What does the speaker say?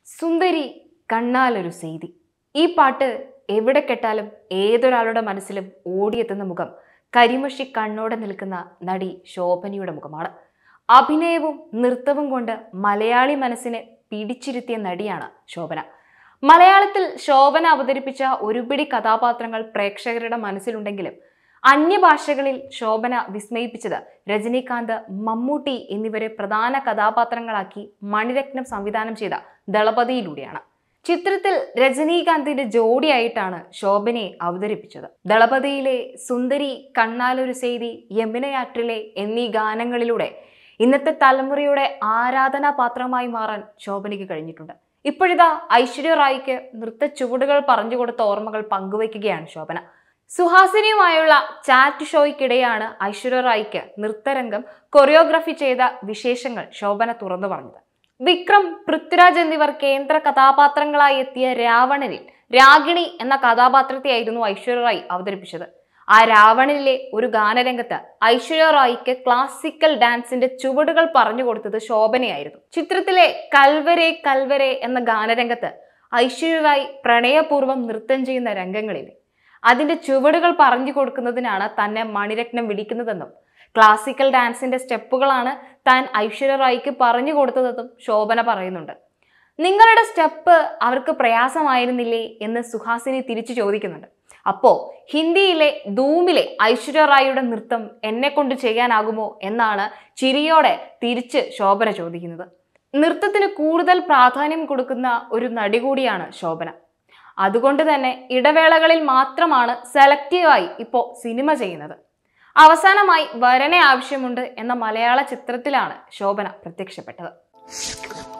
സുന്ദരി കണ്ണാലൊരു സെയ്തി ഈ പാട്ട് എവിടെ കേട്ടാലും ഏതൊരാളുടെ മനസ്സിലും ഓടിയെത്തുന്ന മുഖം കരിമഷി കണ്ണോടെ നിൽക്കുന്ന നടി ശോഭനയുടെ മുഖമാണ് അഭിനയവും നൃത്തവും കൊണ്ട് മലയാളി മനസ്സിനെ പിടിച്ചിരുത്തിയ നടിയാണ് ശോഭന മലയാളത്തിൽ ശോഭന അവതരിപ്പിച്ച ഒരുപിടി കഥാപാത്രങ്ങൾ പ്രേക്ഷകരുടെ മനസ്സിലുണ്ടെങ്കിലും അന്യഭാഷകളിൽ ശോഭന വിസ്മയിപ്പിച്ചത് രജനീകാന്ത് മമ്മൂട്ടി എന്നിവരെ പ്രധാന കഥാപാത്രങ്ങളാക്കി മണിരത്നം സംവിധാനം ചെയ്ത ദളപതിയിലൂടെയാണ് ചിത്രത്തിൽ രജനീകാന്തിന്റെ ജോഡിയായിട്ടാണ് ശോഭനയെ അവതരിപ്പിച്ചത് ദളപതിയിലെ സുന്ദരി കണ്ണാലൊരു സെയ്തി യമുനയാற்றிലെ എന്നീ ഗാനങ്ങളിലൂടെ ഇന്നത്തെ തലമുറയുടെ ആരാധനാപാത്രമായി മാറാൻ ശോഭനയ്ക്ക് കഴിഞ്ഞിട്ടുണ്ട് ഇപ്പോഴിതാ ഐശ്വര്യ റായിക്ക് നൃത്ത ചുവടുകൾ പറഞ്ഞു കൊടുത്ത ഓർമ്മകൾ പങ്കുവയ്ക്കുകയാണ് ശോഭന സുഹാസിനിയുമായുള്ള ചാറ്റ് ഷോയ്ക്കിടെയാണ് ഐശ്വര്യ റായിക്ക് നൃത്തരംഗം കൊറിയോഗ്രഫി ചെയ്ത വിശേഷങ്ങൾ ശോഭന തുറന്നു പറഞ്ഞത് വിക്രം പൃഥ്വിരാജ് എന്നിവർ കേന്ദ്ര കഥാപാത്രങ്ങളായി എത്തിയ രാവണനിൽ രാഗിണി എന്ന കഥാപാത്രത്തെയായിരുന്നു ഐശ്വര്യ റായി അവതരിപ്പിച്ചത് ആ രാവണനിലെ ഒരു ഗാനരംഗത്ത് ഐശ്വര്യ റായിക്ക് ക്ലാസിക്കൽ ഡാൻസിന്റെ ചുവടുകൾ പറഞ്ഞു കൊടുത്തത് ശോഭനയായിരുന്നു ചിത്രത്തിലെ കൽവരെ കൽവരെ എന്ന ഗാനരംഗത്ത് ഐശ്വര്യ റായ് പ്രണയപൂർവ്വം നൃത്തം ചെയ്യുന്ന രംഗങ്ങളിലെ അതിന്റെ ചുവടുകൾ പറഞ്ഞു കൊടുക്കുന്നതിനാണ് തന്നെ മണിരത്നം വിളിക്കുന്നതെന്നും ക്ലാസിക്കൽ ഡാൻസിന്റെ സ്റ്റെപ്പുകളാണ് താൻ ഐശ്വര്യ റായിക്ക് പറഞ്ഞു കൊടുത്തതെന്നും ശോഭന പറയുന്നുണ്ട് നിങ്ങളുടെ സ്റ്റെപ്പ് അവർക്ക് പ്രയാസമായിരുന്നില്ലേ എന്ന് സുഹാസിനി തിരിച്ചു ചോദിക്കുന്നുണ്ട് അപ്പോ ഹിന്ദിയിലെ ധൂമിലെ ഐശ്വര്യ റായിയുടെ നൃത്തം എന്നെ കൊണ്ട് ചെയ്യാനാകുമോ എന്നാണ് ചിരിയോടെ തിരിച്ച് ശോഭന ചോദിക്കുന്നത് നൃത്തത്തിന് കൂടുതൽ പ്രാധാന്യം കൊടുക്കുന്ന ഒരു നടി കൂടിയാണ് ശോഭന അതുകൊണ്ട് തന്നെ ഇടവേളകളിൽ മാത്രമാണ് സെലക്റ്റീവായി ഇപ്പോൾ സിനിമ ചെയ്യുന്നത് അവസാനമായി വരനെ ആവശ്യമുണ്ട് എന്ന മലയാള ചിത്രത്തിലാണ് ശോഭന പ്രത്യക്ഷപ്പെട്ടത്